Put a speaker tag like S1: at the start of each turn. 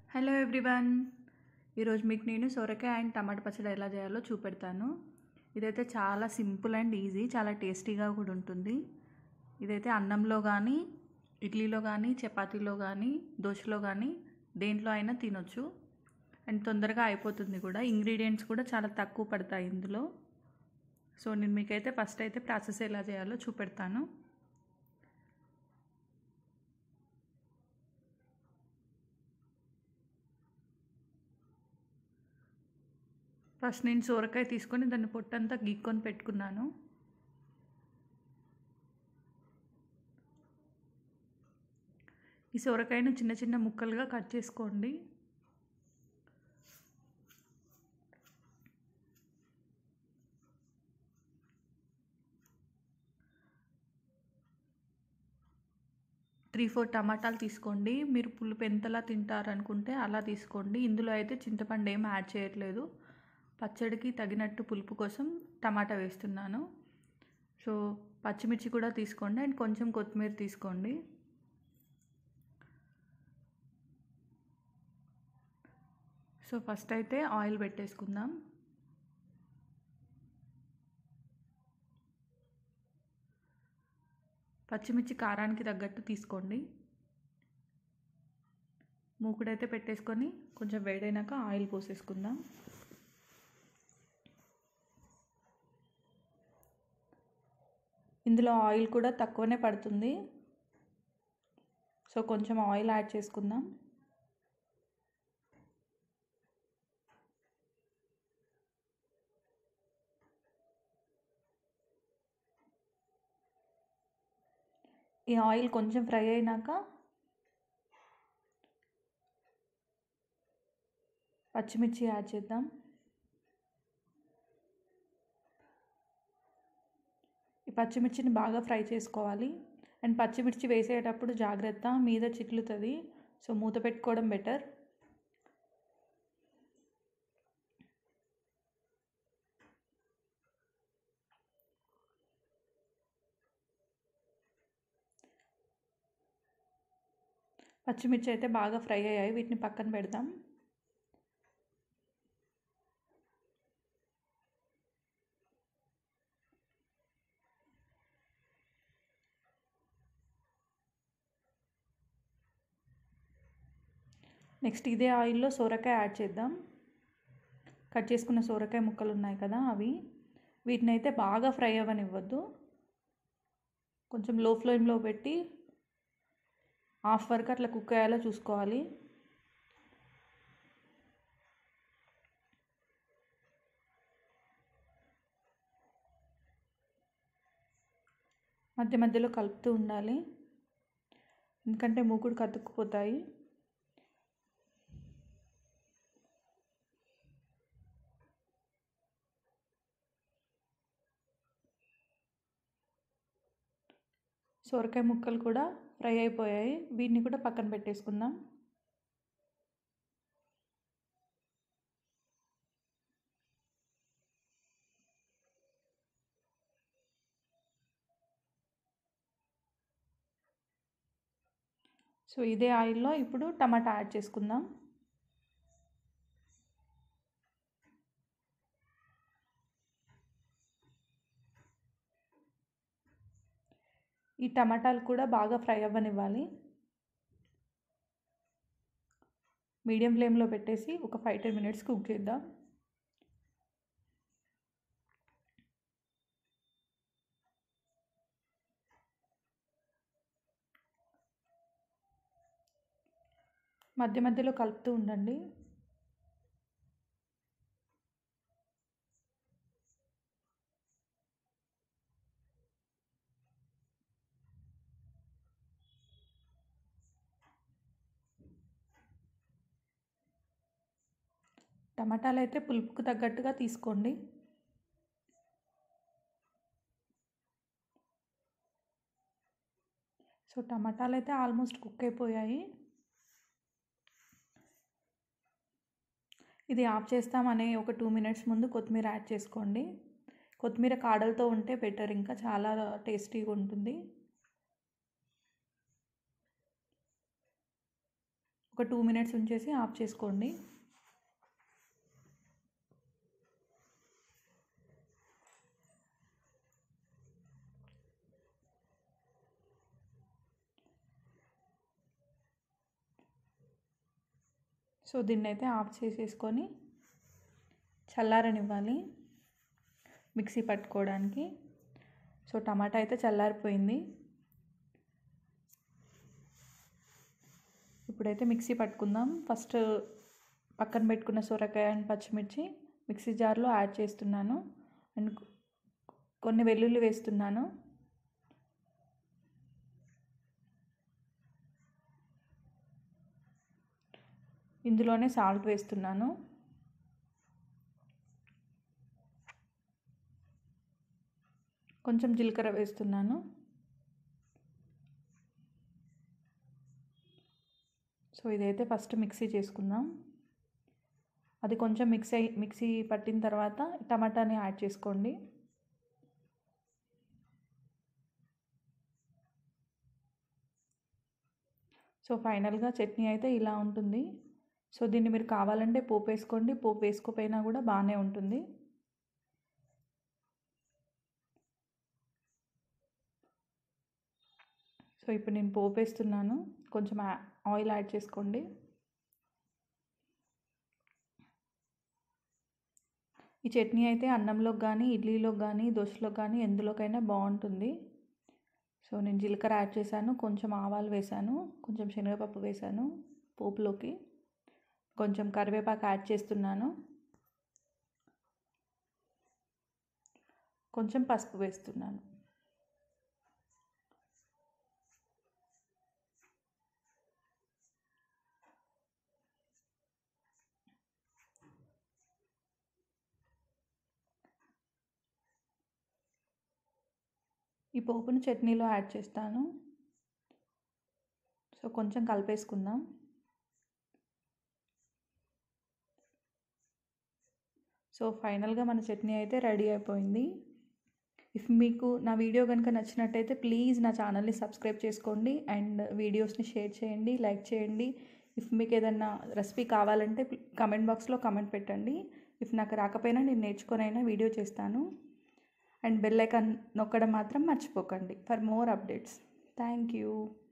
S1: hello everyone ఈరోజు మీకు నేను సొరకాయ అండ్ టమాటా పచ్చడి ఎలా చేయాలో చూపెడతాను ఇదైతే చాలా సింపుల్ అండ్ ఈజీ చాలా టేస్టీగా కూడా ఉంటుంది ఇదైతే అన్నంలో కానీ ఇడ్లీలో కానీ చపాతీలో కానీ దోశలో కానీ దేంట్లో అయినా తినొచ్చు అండ్ తొందరగా అయిపోతుంది కూడా ఇంగ్రీడియంట్స్ కూడా చాలా తక్కువ పడతాయి ఇందులో సో నేను మీకైతే ఫస్ట్ అయితే ప్రాసెస్ ఎలా చేయాలో చూపెడతాను ఫస్ట్ నేను సోరకాయ తీసుకొని దాన్ని పొట్టంతా గీక్కొని పెట్టుకున్నాను ఈ సోరకాయను చిన్న చిన్న ముక్కలుగా కట్ చేసుకోండి త్రీ ఫోర్ టమాటాలు తీసుకోండి మీరు పులుపు ఎంతలా తింటారనుకుంటే అలా తీసుకోండి ఇందులో అయితే చింతపండు ఏం యాడ్ చేయట్లేదు పచ్చడికి తగినట్టు పులుపు కోసం టమాటా వేస్తున్నాను సో పచ్చిమిర్చి కూడా తీసుకోండి అండ్ కొంచెం కొత్తిమీర తీసుకోండి సో ఫస్ట్ అయితే ఆయిల్ పెట్టేసుకుందాం పచ్చిమిర్చి కారానికి తగ్గట్టు తీసుకోండి మూకుడైతే పెట్టేసుకొని కొంచెం వేడైనాక ఆయిల్ పోసేసుకుందాం ఇందులో ఆయిల్ కూడా తక్కువనే పడుతుంది సో కొంచెం ఆయిల్ యాడ్ చేసుకుందాం ఈ ఆయిల్ కొంచెం ఫ్రై అయినాక పచ్చిమిర్చి యాడ్ చేద్దాం ఈ పచ్చిమిర్చిని బాగా ఫ్రై చేసుకోవాలి అండ్ పచ్చిమిర్చి వేసేటప్పుడు జాగ్రత్త మీద చిట్లుతుంది సో మూత పెట్టుకోవడం బెటర్ పచ్చిమిర్చి అయితే బాగా ఫ్రై అయ్యాయి వీటిని పక్కన పెడదాం నెక్స్ట్ ఇదే ఆయిల్లో సోరకాయ యాడ్ చేద్దాం కట్ చేసుకున్న సోరకాయ ముక్కలు ఉన్నాయి కదా అవి వీటిని అయితే బాగా ఫ్రై అవ్వనివ్వద్దు కొంచెం లో ఫ్లేమ్లో పెట్టి హాఫ్ వరకు అట్లా కుక్ అయ్యేలా చూసుకోవాలి మధ్య మధ్యలో కలుపుతూ ఉండాలి ఎందుకంటే మూకుడు కతుక్కుపోతాయి సొరకాయ ముక్కలు కూడా ఫ్రై అయిపోయాయి వీటిని కూడా పక్కన పెట్టేసుకుందాం సో ఇదే ఆయిల్లో ఇప్పుడు టమాటా యాడ్ చేసుకుందాం ఈ టమాటాలు కూడా బాగా ఫ్రై అవ్వనివ్వాలి మీడియం ఫ్లేమ్లో పెట్టేసి ఒక ఫైవ్ టెన్ మినిట్స్ కుక్ చేద్దాం మధ్య మధ్యలో కలుపుతూ ఉండండి టమాటాలు అయితే పులుపుకు తగ్గట్టుగా తీసుకోండి సో టమాటాలు అయితే ఆల్మోస్ట్ కుక్ అయిపోయాయి ఇది ఆఫ్ చేస్తామనే ఒక టూ మినిట్స్ ముందు కొత్తిమీర యాడ్ చేసుకోండి కొత్తిమీర కాడలతో ఉంటే బెటర్ ఇంకా చాలా టేస్టీగా ఉంటుంది ఒక టూ మినిట్స్ ఉంచేసి ఆఫ్ చేసుకోండి సో దీన్ని అయితే ఆఫ్ చేసేసుకొని చల్లారనివ్వాలి మిక్సీ పట్టుకోవడానికి సో టమాటా అయితే చల్లారిపోయింది ఇప్పుడైతే మిక్సీ పట్టుకుందాం ఫస్ట్ పక్కన పెట్టుకున్న సొరకాయ అండ్ పచ్చిమిర్చి మిక్సీ జార్లో యాడ్ చేస్తున్నాను అండ్ కొన్ని వెల్లుల్లి వేస్తున్నాను ఇందులోనే సాల్ట్ వేస్తున్నాను కొంచెం జీలకర్ర వేస్తున్నాను సో ఇదైతే ఫస్ట్ మిక్సీ చేసుకుందాం అది కొంచెం మిక్స్ అయి మిక్సీ పట్టిన తర్వాత టమాటాని యాడ్ చేసుకోండి సో ఫైనల్గా చట్నీ అయితే ఇలా ఉంటుంది సో దీన్ని మీరు కావాలంటే పోపు వేసుకోండి పోపు వేసుకోపోయినా కూడా బాగానే ఉంటుంది సో ఇప్పుడు నేను పోపు వేస్తున్నాను కొంచెం ఆయిల్ యాడ్ చేసుకోండి ఈ చట్నీ అయితే అన్నంలోకి కానీ ఇడ్లీలోకి కానీ దోశలోకి కానీ ఎందులోకైనా బాగుంటుంది సో నేను జీలకర్ర యాడ్ చేశాను కొంచెం ఆవాలు వేశాను కొంచెం శనగపప్పు వేశాను పోపులోకి కొంచెం కరివేపాకు యాడ్ చేస్తున్నాను కొంచెం పసుపు వేస్తున్నాను ఈ పోపును చట్నీలో యాడ్ చేస్తాను సో కొంచెం కలిపేసుకుందాం సో ఫైనల్గా మన చట్నీ అయితే రెడీ అయిపోయింది ఇఫ్ మీకు నా వీడియో కనుక నచ్చినట్టయితే ప్లీజ్ నా ఛానల్ని సబ్స్క్రైబ్ చేసుకోండి అండ్ వీడియోస్ని షేర్ చేయండి లైక్ చేయండి ఇఫ్ మీకు ఏదన్నా రెసిపీ కావాలంటే కమెంట్ బాక్స్లో కమెంట్ పెట్టండి ఇఫ్ నాకు రాకపోయినా నేను నేర్చుకొనైనా వీడియో చేస్తాను అండ్ బెల్ ఐకాన్ నొక్కడం మాత్రం మర్చిపోకండి for more updates thank you